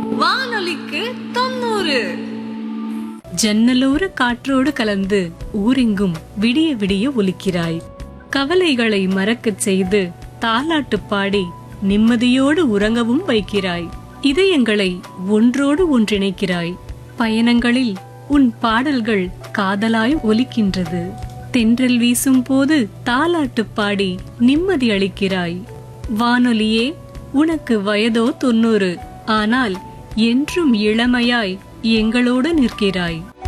வானொலிக்கு தொண்ணூறு ஜன்னலோர காற்றோடு கலந்து ஊரெங்கும் விடிய விடிய ஒலிக்கிறாய் கவலைகளை மறக்கச் செய்து தாலாட்டு பாடி நிம்மதியோடு உறங்கவும் வைக்கிறாய் இதயங்களை ஒன்றோடு ஒன்றிணைக்கிறாய் பயணங்களில் உன் பாடல்கள் காதலாய் ஒலிக்கின்றது தென்றல் வீசும் போது தாலாட்டு பாடி நிம்மதி அளிக்கிறாய் வானொலியே உனக்கு வயதோ தொண்ணூறு ஆனால் என்றும் இளமையாய் எங்களோடு நிற்கிறாய்